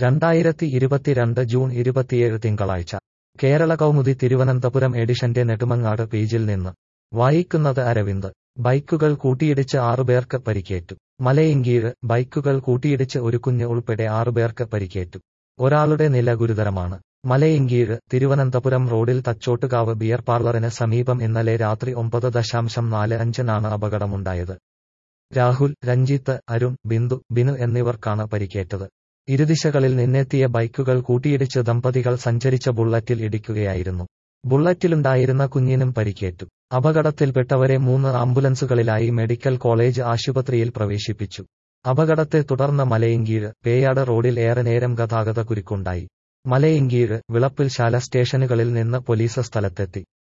രണ്ടായിരത്തി ഇരുപത്തിരണ്ട് ജൂൺ ഇരുപത്തിയേഴ് തിങ്കളാഴ്ച കേരള കൗമുദി തിരുവനന്തപുരം എഡിഷന്റെ നെടുമങ്ങാട് പേജിൽ നിന്ന് വായിക്കുന്നത് അരവിന്ദ് ബൈക്കുകൾ കൂട്ടിയിടിച്ച് ആറുപേർക്ക് പരിക്കേറ്റു മലയിൻകീഴ് ബൈക്കുകൾ കൂട്ടിയിടിച്ച് ഒരു കുഞ്ഞ് ഉൾപ്പെടെ ആറുപേർക്ക് പരിക്കേറ്റു ഒരാളുടെ നില ഗുരുതരമാണ് മലയിൻകീഴ് തിരുവനന്തപുരം റോഡിൽ തച്ചോട്ടുകാവ് ബിയർ പാർലറിന് സമീപം ഇന്നലെ രാത്രി ഒമ്പത് ദശാംശം നാല് അഞ്ചിനാണ് അപകടമുണ്ടായത് രാഹുൽ രഞ്ജിത്ത് അരുൺ ബിന്ദു ബിനു എന്നിവർക്കാണ് പരിക്കേറ്റത് ഇരുദിശകളിൽ നിന്നെത്തിയ ബൈക്കുകൾ കൂട്ടിയിടിച്ച് ദമ്പതികൾ സഞ്ചരിച്ച ബുള്ളറ്റിൽ ഇടിക്കുകയായിരുന്നു ബുള്ളറ്റിലുണ്ടായിരുന്ന കുഞ്ഞിനും പരിക്കേറ്റു അപകടത്തിൽപ്പെട്ടവരെ മൂന്ന് ആംബുലൻസുകളിലായി മെഡിക്കൽ കോളേജ് ആശുപത്രിയിൽ പ്രവേശിപ്പിച്ചു അപകടത്തെ തുടർന്ന് മലയങ്കീഴ് പേയാട് റോഡിൽ ഏറെ നേരം ഗതാഗത കുരുക്കുണ്ടായി മലയങ്കീഴ് വിളപ്പിൽ ശാല സ്റ്റേഷനുകളിൽ നിന്ന് പോലീസ് സ്ഥലത്തെത്തി